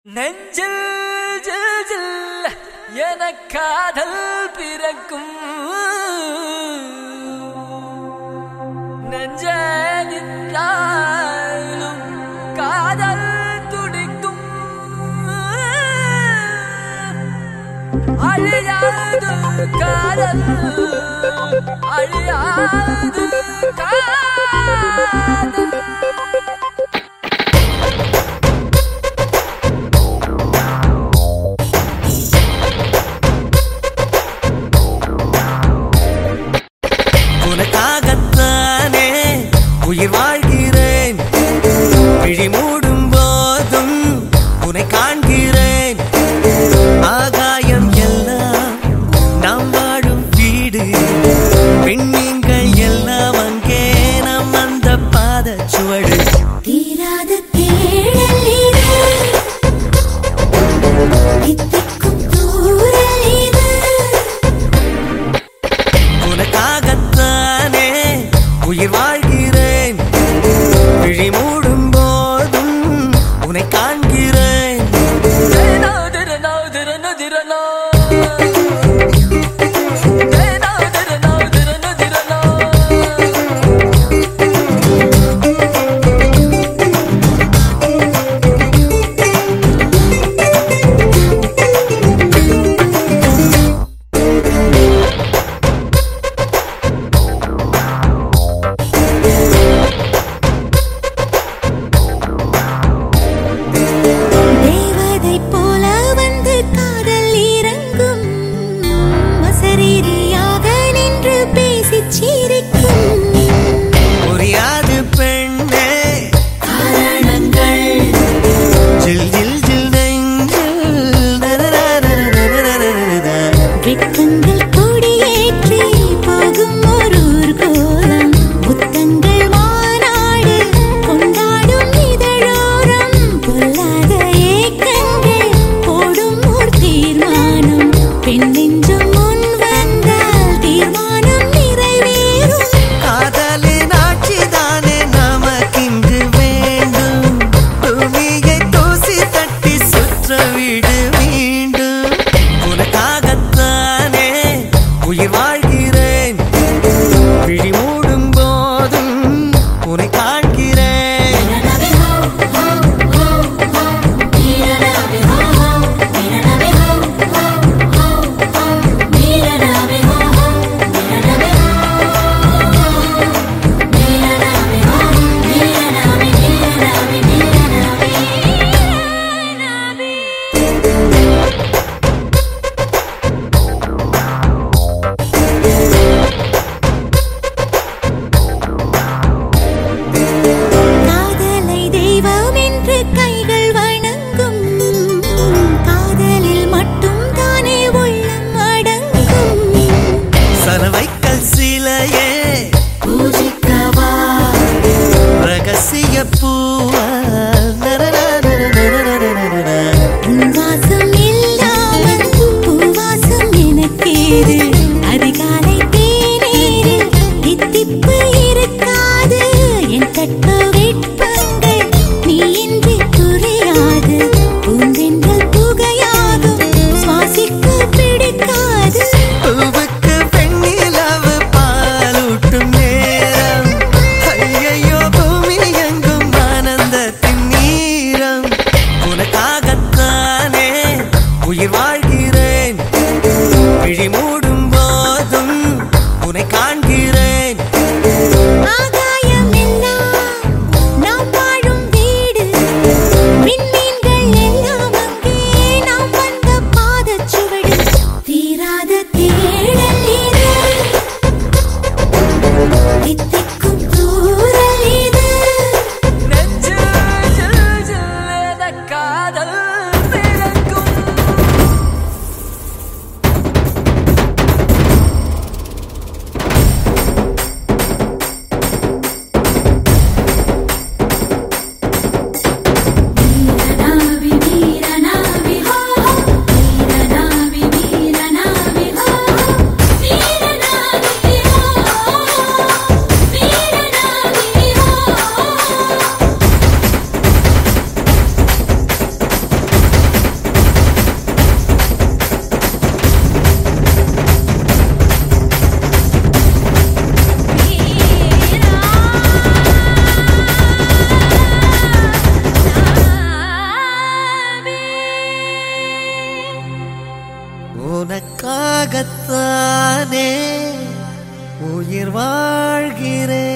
நெஞ்சில் ஜில் ஜில் என காதல் பிறக்கும் நெஞ்சாலும் காதல் துடிக்கும் அழியாது காதல் அழியாது காதல் உனக்காகத்தானே உயிர் வாழ்கிறேன் விழி மூடும் போதும் உன்னை காண்கிறேன் ஆகாயம் எல்லாம் நாம் வாழும் வீடு பெண்மீன்கள் எல்லாம் அங்கே நாம் அந்த பாத சுவடு தீராத தேடல் இது தித்திக்கும் தூரல் இது உனக்காகத்தானே உயிர் வாழ்கிறேன் விழி மூடும் போதும் உன்னை காண்கிறேன் Deno dirno dirno dirno Deno dirno dirno dirno தேவதை போல வந்து காதல் இறங்கும் அசரீரியாக நின்று பேசிச் சிரிக்கும் புரியாது பெண்ணே காரணங்கள் ஜில் ஜில் ஜில் நெஞ்சில் நரநரநரநரநரநரநர. வெட்கங்கள் கொடியேற்றி போகும் ஒரு ஊர்கோலம் முத்தங்கள் மாநாடு கொண்டாடும் இதழோரம் பொல்லாத ஏக்கங்கள் போடும் ஓர் தீர்மானம் பெண் நெஞ்சம் முன் வந்தால் தீர்மானம் நிறைவேறும் காதலின் ஆட்சிதானே நமக்கிங்கு வேண்டும் பூமியை தூசி தட்டி சுற்ற விடு மீண்டும் உனக்காகத்தானே உயிர் வாழ்கிறேன் விழி மூடும் போதும் உன்னை காண்கிறேன் காதலை தெய்வம் என்று கைகள் வணங்கும் காதலில் மட்டும் தானே உள்ளம் அடங்கும் சரவைக்கல் சிலையே பூஜிக்கவா ரகசிய பூவால் நரநரநரநரநரநர. வாசம் இல்லாமல் பூவாசம் எனக்கேது அதிகாலை தேநீரில் தித்திப்பு இருக்காது என் கட்ட வெட்பங்கள் நீ இன்றி புரியாது பூந்தென்றல் புகையாகும் சுவாசிக்க பிடிக்காது பூவுக்கு வெண்ணிலவு பாலூட்டும் நேரம் ஐயையோ பூமி எங்கும் ஆனந்தத்தின் நீரம் உனக்காகத்தானே உயிர் வாழ்கிறேன் விழி மூடும் போதும் உன்னை காண்கிறேன் ஆகாயம் எல்லாம் நாம் வாழும் வீடு விண்மீன்கள் எல்லாம் அங்கே நாம் வந்த பாதச்சுவடு தீராத தேடல் இது தித்திக்கும் தூரல் இது நெஞ்சில் ஜில் ஜில் என காதல் பிறக்கும் வீரனாவி வீரனாவி ஹோ வீரனாவி வீரனாவி ஹோ வீரனாவி ஹோ வீரனாவி ஹோ உனக்காகத்தானே உயிர் வாழ்கிறேன்